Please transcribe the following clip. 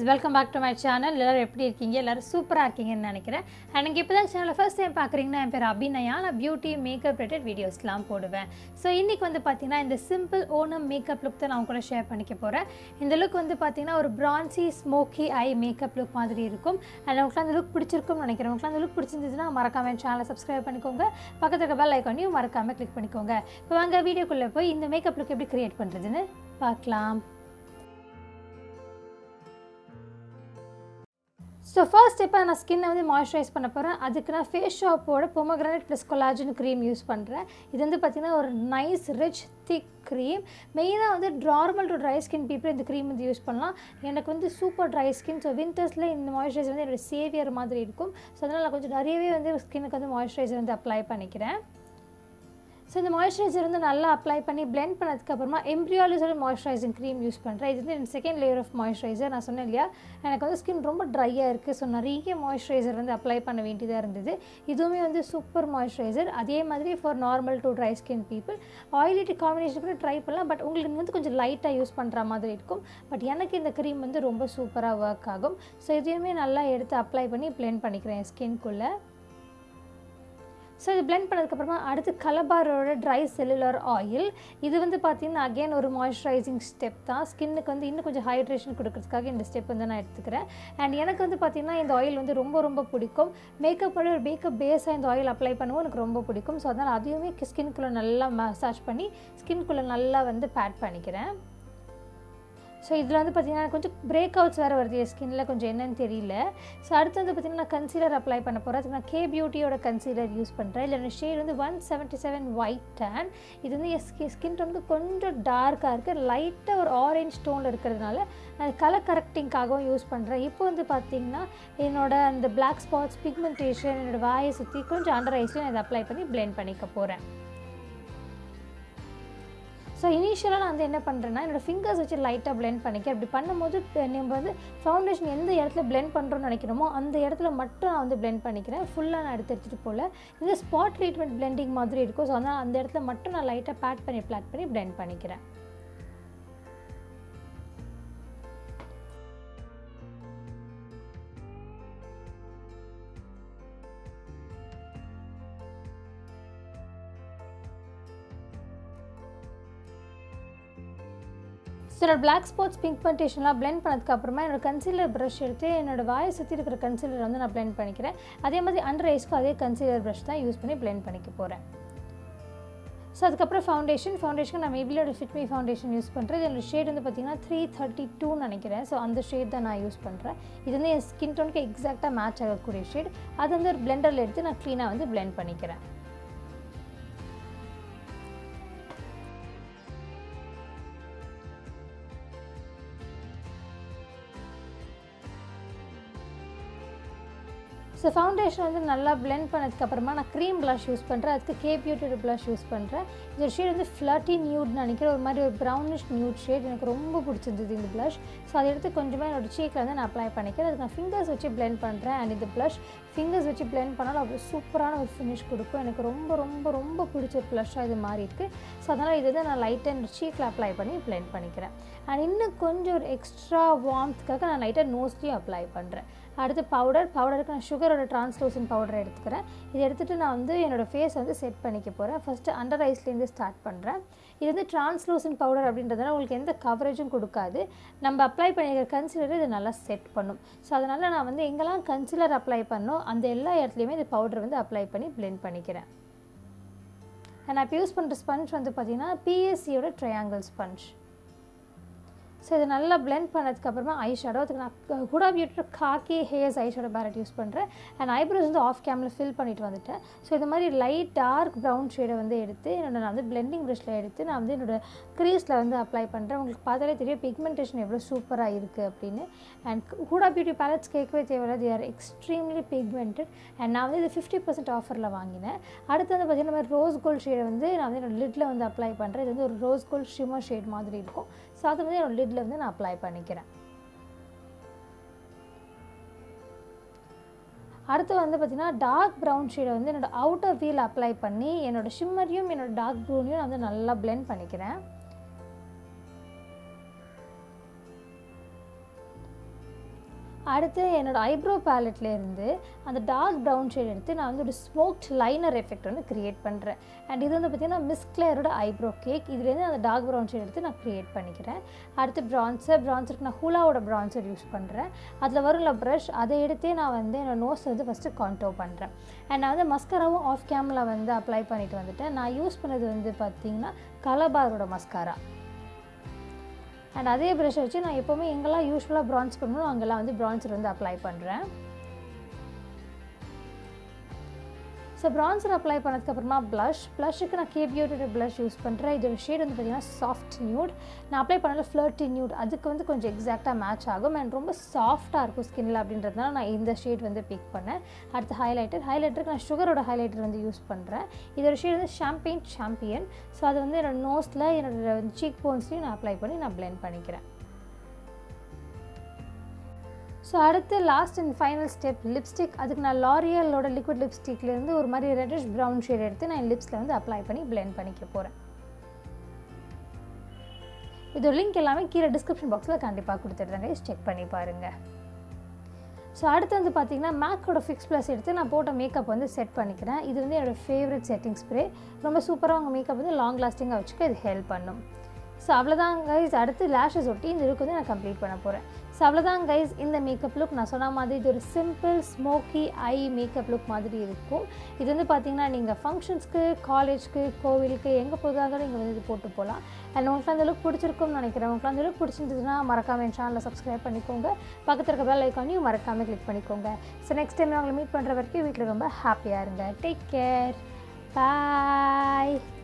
welcome back to my channel எல்லோரும் எப்படி இருக்கீங்க எல்லோரும் சூப்பராக இருக்கீங்கன்னு நினைக்கிறேன் எனக்கு இப்போ தான் சேனலை ஃபஸ்ட் டைம் பார்க்குறீங்கன்னா என் பேர் அபிநயா நான் பியூட்டி மேக்கப் ரிலேட்டட் வீடியோஸ்லாம் போடுவேன் ஸோ இன்றைக்கி வந்து பார்த்தீங்கன்னா இந்த சிம்பிள் ஓனம் மேக்கப் லுக் தான் நான் உங்க கூட ஷேர் பண்ணிக்க போகிறேன் இந்த லுக் வந்து பார்த்தீங்கன்னா ஒரு bronzy smoky eye makeup look மாதிரி இருக்கும் அண்ட் உங்களுக்கு அந்த லுக் பிடிச்சிருக்கும்னு நினைக்கிறேன் உங்களுக்கு அந்த லுக் பிடிச்சிருந்ததுன்னா மறக்காம என் சேனலை சப்ஸ்கிரைப் பண்ணிக்கோங்க பக்கத்துல இருக்க பெல் ஐக்கானையும் மறக்காமல் கிளிக் பண்ணிக்கோங்க இப்போ வாங்க வீடியோக்குள்ளே போய் இந்த மேக்கப் லுக் எப்படி க்ரியேட் பண்ணுறதுன்னு பார்க்கலாம் ஸோ ஃபர்ஸ்ட் ஸ்டெப்பாக நான் ஸ்கின்னை வந்து மாய்ஸ்சரைஸ் பண்ண போகிறேன் அதுக்கு நான் ஃபேஸ் ஷாப்போட pomegranate plus collagen cream use பண்ணுறேன் இது வந்து பார்த்திங்கன்னா ஒரு நைஸ் ரிச் திக் க்ரீம் மெயினாக வந்து normal to dry skin people இந்த க்ரீம் வந்து யூஸ் பண்ணலாம் எனக்கு வந்து சூப்பர் ட்ரை ஸ்கின் ஸோ வின்டர்ஸில் இந்த மாய்ஸ்சரைசர் வந்து என்னோடய சேவியர் மாதிரி இருக்கும் ஸோ அதனால் நான் கொஞ்சம் நிறையவே வந்து ஸ்கின்னுக்கு வந்து மாய்ஸ்சரைசர் வந்து அப்ளை பண்ணிக்கிறேன் ஸோ இந்த மாய்ஸ்சரைசர் வந்து நல்லா அப்ளை பண்ணி பிளெண்ட் பண்ணதுக்கப்புறமா எம்ப்ரியாலிசோட மாய்ஸ்சரைசிங் க்ரீம் யூஸ் பண்ணுறேன் இது வந்து எனக்கு செகண்ட் லேயர் ஆஃப் மாய்ஸ்சரைசர் நான் சொன்னேன் இல்லையா எனக்கு வந்து ஸ்கின் ரொம்ப ட்ரையாக இருக்குது ஸோ நிறைய மாய்ஸ்சரைசர் வந்து அப்ளை பண்ண வேண்டியதாக இருந்தது இதுவுமே வந்து சூப்பர் மாய்ஸ்சரைசர் அதே மாதிரி for normal to dry skin people oily to combination கூட ட்ரை பண்ணலாம் பட் உங்களுக்கு வந்து கொஞ்சம் லைட்டாக யூஸ் பண்ணுற மாதிரி இருக்கும் பட் எனக்கு இந்த க்ரீம் வந்து ரொம்ப சூப்பராக ஒர்க் ஆகும் ஸோ இதையுமே நல்லா எடுத்து அப்ளை பண்ணி பிளெண்ட் பண்ணிக்கிறேன் ஸ்கின்குள்ளே ஸோ இது பிளெண்ட் பண்ணதுக்கப்புறமா அடுத்து கலபாரோட ட்ரை செல்லுலர் ஆயில் இது வந்து பார்த்திங்கன்னா அகெயின் ஒரு மாய்ஸ்சரைசிங் ஸ்டெப் தான் ஸ்கின்னுக்கு வந்து இன்னும் கொஞ்சம் ஹைட்ரேஷன் கொடுக்கறதுக்காக இந்த ஸ்டெப் வந்து நான் எடுத்துக்கிறேன் அண்ட் எனக்கு வந்து பார்த்திங்கன்னா இந்த ஆயில் வந்து ரொம்ப ரொம்ப பிடிக்கும் மேக்கப்போட ஒரு மேக்கப் பேஸாக இந்த ஆயில் அப்ளை பண்ணுவோம் எனக்கு ரொம்ப பிடிக்கும் ஸோ அதனால் அதையுமே ஸ்கின்குள்ளே நல்லா மசாஜ் பண்ணி ஸ்கின்குள்ளே நல்லா வந்து பேட் பண்ணிக்கிறேன் ஸோ இதில் வந்து பார்த்திங்கன்னா கொஞ்சம் பிரேக் அவுட்ஸ் வேறு வருது என் ஸ்கின்னில் கொஞ்சம் என்னன்னு தெரியல ஸோ அடுத்து வந்து பார்த்திங்கன்னா நான் கன்சீலர் அப்ளை பண்ண போகிறேன் அதுக்கு நான் கே பியூட்டியோட கன்சீலர் யூஸ் பண்ணுறேன் இல்லை ஷேட் வந்து one seventy seven white tan இது வந்து என் ஸ்கி ஸ்கின் வந்து கொஞ்சம் டார்க்காக இருக்குது லைட்டாக ஒரு ஆரஞ்ச் டோனில் இருக்கிறதுனால நான் கலர் கரெக்டிங்காகவும் யூஸ் பண்ணுறேன் இப்போ வந்து பார்த்திங்கன்னா என்னோட அந்த பிளாக் ஸ்பாட்ஸ் பிக்மெண்டேஷன் என்னோடய வாயை சுற்றி கொஞ்சம் அண்டர் ஐஸில் நான் இதை அப்ளை பண்ணி பிளெண்ட் பண்ணிக்க போகிறேன் ஸோ இனிஷியலாக நான் வந்து என்ன பண்ணுறேன்னா என்னோடய ஃபிங்கர்ஸ் வச்சு லைட்டாக பிளெண்ட் பண்ணிக்க அப்படி பண்ணும்போது நம்ம வந்து ஃபவுண்டேஷன் எந்த இடத்துல பிளெண்ட் பண்ணுறோன்னு நினைக்கிறோமோ அந்த இடத்துல மட்டும் நான் வந்து பிளெண்ட் பண்ணிக்கிறேன் ஃபுல்லாக நான் எடுத்து எடுத்துகிட்டு போகல இது ஸ்பாட் ட்ரீட்மெண்ட் பிளெண்டிங் மாதிரி இருக்கும் ஸோ அதனால் அந்த இடத்துல மட்டும் நான் லைட்டாக பேட் பண்ணி பிளாட் பண்ணி பிளெண்ட் பண்ணிக்கிறேன் ஸோ என்னோட பிளாக் ஸ்பாட்ஸ் பிங்க் பண்டேஷன்லாம் பிளெண்ட் பண்ணதுக்கப்புறமா என்னோட கன்சீலர் ப்ரஷ் எடுத்து என்னோட வாயை சுற்றி இருக்கிற கன்சீலர் வந்து நான் பிளெண்ட் பண்ணிக்கிறேன் அதே மாதிரி அண்டர் ஐஸ்க்கும் அதே கன்சீலர் ப்ரஷ் தான் யூஸ் பண்ணி பிளெண்ட் பண்ணிக்க போகிறேன் ஸோ அதுக்கப்புறம் ஃபவுண்டேஷன் ஃபவுண்டேஷன் நான் மேபிலோட ஃபிட்மி ஃபவுண்டேஷன் யூஸ் பண்ணுறேன் என்னோட ஷேட் வந்து பார்த்திங்கன்னா த்ரீ தேர்ட்டி டூன்னு நினைக்கிறேன் ஸோ அந்த ஷேட் தான் நான் யூஸ் பண்ணுறேன் இது வந்து என் ஸ்கின் டோனுக்கு எக்ஸாக்டாக மேட்ச் ஆகக்கூடிய ஷேட் அது வந்து ஒரு பிளெண்டரில் எடுத்து நான் க்ளீனாக வந்து பிளெண்ட் பண்ணிக்கிறேன் ஸோ ஃபவுண்டேஷன் வந்து நல்லா பிளெண்ட் பண்ணதுக்கப்புறமா நான் க்ரீம் ப்ளஷ் யூஸ் பண்ணுறேன் அதுக்கு கே பியூட்டோட ப்ளஷ் யூஸ் பண்ணுறேன் இந்த ஷேட் வந்து ஃப்ளட்டி நியூட்னு நினைக்கிறேன் ஒரு மாதிரி ஒரு ப்ரௌனிஷ் நியூட் ஷேட் எனக்கு ரொம்ப பிடிச்சிருந்தது இந்த ப்ளஷ் ஸோ அதை எடுத்து கொஞ்சமாக என்னோடய சீக்கில் வந்து நான் அப்ளை பண்ணிக்கிறேன் அதுக்கு நான் ஃபிங்கர்ஸ் வச்சு பிளெண்ட் பண்ணுறேன் அண்ட் இந்த ப்ளஷ் ஃபிங்கர்ஸ் வச்சு பிளெண்ட் பண்ணாலும் அவ்வளோ சூப்பரான ஒரு ஃபினிஷ் கொடுக்கும் எனக்கு ரொம்ப ரொம்ப ரொம்ப பிடிச்ச ஒரு ப்ளஷ்ஷாக இது மாறி இருக்குது ஸோ அதனால் இதை தான் நான் லைட்டாக என்னோட சீக்கில் அப்ளை பண்ணி பிளெண்ட் பண்ணிக்கிறேன் அண்ட் இன்னும் கொஞ்சம் ஒரு எக்ஸ்ட்ரா வார்ம்த்துக்காக நான் லைட்டாக நோஸ்லேயும் அப்ளை பண்ணுறேன் அடுத்து பவுடர் பவுடருக்கு நான் சுகரோட டிரான்ஸ்லூசன் பவுடர் எடுத்துக்கிறேன் இதை எடுத்துகிட்டு நான் வந்து என்னோடய ஃபேஸ் வந்து செட் பண்ணிக்க போகிறேன் ஃபஸ்ட்டு அண்டர் ஐஸ்லேருந்து ஸ்டார்ட் பண்ணுறேன் இது வந்து டிரான்ஸ்லூசன் பவுடர் அப்படின்றதுனால உங்களுக்கு எந்த கவரேஜும் கொடுக்காது நம்ம அப்ளை பண்ணிக்கிற கன்சிலர் இது நல்லா செட் பண்ணும் ஸோ அதனால் நான் வந்து எங்கெல்லாம் கன்சிலர் அப்ளை பண்ணோம் அந்த எல்லா இடத்துலையுமே இந்த பவுடர் வந்து அப்ளை பண்ணி பிளெண்ட் பண்ணிக்கிறேன் நான் இப்போ யூஸ் பண்ணுற ஸ்பஞ்ச் வந்து பார்த்திங்கன்னா பிஎஸ்சியோட ட்ரையாங்கிள் ஸ்பஞ்ச் ஸோ இதை நல்லா பிளெண்ட் பண்ணதுக்கப்புறமா ஐ ஷேடோ அதுக்கு நான் Huda beauty khaki haze eye shadow palette use பண்ணுறேன் அண்ட் ஐப்ரோஸ் வந்து ஆஃப் கேமில் ஃபில் பண்ணிட்டு வந்துட்டேன் ஸோ இந்த மாதிரி லைட் டார்க் ப்ரௌன் ஷேடை வந்து எடுத்து என்னோட நான் வந்து பிளெண்டிங் ப்ரஷில் எடுத்து நான் வந்து என்னோடய க்ரீஸில் வந்து அப்ளை பண்ணுறேன் உங்களுக்கு பார்த்தாலே தெரியும் பிக்மெண்டேஷன் எவ்வளோ சூப்பராக இருக்குது அப்படின்னு அண்ட் ஹூடா பியூட்டி பேலட்ஸ் கேட்கவே தேவையில்ல they are extremely pigmented and நான் வந்து இது ஃபிஃப்டி பர்சன்ட் ஆஃபரில் வாங்கினேன் அடுத்து வந்து பார்த்திங்கன்னா ரோஸ் கோல்ட் ஷேடை வந்து நான் வந்து என்னோட லிட்டில் வந்து அப்ளை பண்ணுறேன் இது வந்து ஒரு ரோஸ் கோல்ட் ஷிமர் ஷேட் மாதிரி இருக்கும் ஸோ அது வந்து என்னோட லிட்டில் வந்து நான் அப்ளை பண்ணிக்கிறேன் அடுத்து வந்து பார்த்திங்கன்னா டார்க் ப்ரௌன் ஷேடை வந்து என்னோடய அவுட்டர் வீல் அப்ளை பண்ணி என்னோடய ஷிம்மரையும் என்னோடய டார்க் ப்ரௌனையும் நான் வந்து நல்லா பிளெண்ட் பண்ணிக்கிறேன் அடுத்து என்னோடய ஐப்ரோ பேலட்லேருந்து அந்த டார்க் ப்ரௌன் ஷேட் எடுத்து நான் வந்து ஒரு ஸ்மோக்ட் லைனர் எஃபெக்ட் வந்து க்ரியேட் பண்ணுறேன் அண்ட் இது வந்து பார்த்திங்கன்னா மிஸ் கிளேரோட ஐப்ரோ கேக் இதுலேருந்து அந்த டார்க் ப்ரௌன் ஷேட் எடுத்து நான் க்ரியேட் பண்ணிக்கிறேன் அடுத்து ப்ரான்சர் ப்ரான்சருக்கு நான் ஹூலாவோட ப்ரான்சர் யூஸ் பண்ணுறேன் அதில் வரும்ல ப்ரஷ் அதை எடுத்தே நான் வந்து என்னோடய நோஸ் வந்து ஃபஸ்ட்டு கான்டோ பண்ணுறேன் அண்ட் நான் வந்து மஸ்காராவும் ஆஃப் கேமில் வந்து அப்ளை பண்ணிட்டு வந்துட்டேன் நான் யூஸ் பண்ணது வந்து பார்த்திங்கன்னா கலபாரோட மஸ்காரா அண்ட் அதே ப்ரஷ் வச்சு நான் எப்போவுமே எங்கெல்லாம் யூஸ்வலாக ப்ரான்ஸ் பண்ணணும் அங்கெல்லாம் வந்து ப்ரான்சர் வந்து அப்ளை பண்ணுறேன் ஸோ ப்ரான்சர் அப்ளை பண்ணதுக்கப்புறமா ப்ளஷ் ப்ளஷுக்கு நான் கே பியூட்டோட ப்ளஷ் யூஸ் பண்ணுறேன் இதோட ஷேட் வந்து பார்த்திங்கன்னா சாஃப்ட் நியூட் நான் அப்ளை பண்ணல ஃப்ளர்ட்டி நியூட் அதுக்கு வந்து கொஞ்சம் எக்ஸாக்டாக மேட்ச் ஆகும் அண்ட் ரொம்ப சாஃப்டாக இருக்கும் ஸ்கின்னில் அப்படின்றதுனால நான் இந்த ஷேட் வந்து பிக் பண்ணேன் அடுத்து ஹைலைட்டர் ஹைலைட்டருக்கு நான் சுகரோட ஹைலைட்டர் வந்து யூஸ் பண்ணுறேன் இதோட ஷேட் வந்து ஷாம்பெயின் சாம்பியன் ஸோ அது வந்து என்னோடய நோஸில் என்னோட சீக் போன்ஸ்லையும் நான் அப்ளை பண்ணி நான் பிளெண்ட் பண்ணிக்கிறேன் ஸோ அடுத்து last and final step lipstick அதுக்கு நான் லாரியலோட லிக்விட் லிப்ஸ்டிக்லேருந்து ஒரு மாதிரி ரெட்டிஷ் ப்ரௌன் ஷேட் எடுத்து நான் லிப்ஸில் வந்து அப்ளை பண்ணி பிளெண்ட் பண்ணிக்க போகிறேன் இதோட லிங்க் எல்லாமே கீழே டிஸ்கிரிப்ஷன் பாக்ஸில் கண்டிப்பாக கொடுத்துட்றேங்க செக் பண்ணி பாருங்கள் ஸோ அடுத்து வந்து பார்த்திங்கன்னா மேக்கோட ஃபிக்ஸ் ப்ளஸ் எடுத்து நான் போட்ட மேக்கப் வந்து செட் பண்ணிக்கிறேன் இது வந்து என்னோடய ஃபேவரட் செட்டிங் ஸ்ப்ரே ரொம்ப சூப்பராக உங்கள் மேக்கப் வந்து லாங் லாஸ்டிங்காக வச்சுக்க இது ஹெல்ப் பண்ணும் ஸோ அவ்வளோதான் கைஸ் அடுத்து லேஷஸ் ஒட்டி இந்த லுக் வந்து நான் கம்ப்ளீட் பண்ண போகிறேன் ஸோ அவ்வளோதான் கைஸ் இந்த மேக்கப் லுக் நான் சொன்ன மாதிரி இது ஒரு simple smoky eye makeup look மாதிரி இருக்கும் இது வந்து பார்த்தீங்கன்னா நீங்கள் ஃபங்க்ஷன்ஸ்க்கு காலேஜ்க்கு கோவிலுக்கு எங்கே போதாக நீங்கள் வந்து இது போட்டு போகலாம் அண்ட் உங்களுக்கு அந்த லுக் பிடிச்சிருக்கும்னு நினைக்கிறேன் உங்களுக்கு அந்த லுக் பிடிச்சிருந்ததுன்னா மறக்காமல் என் சேனலை சப்ஸ்கிரைப் பண்ணிக்கோங்க பக்கத்தில் இருக்க பெல் ஐக்கானையும் மறக்காமல் கிளிக் பண்ணிக்கோங்க ஸோ நெக்ஸ்ட் டைம் நான் உங்களை மீட் பண்ணுற வரைக்கும் வீட்டில் ரொம்ப ஹாப்பியாக இருங்க டேக் கேர் பாய்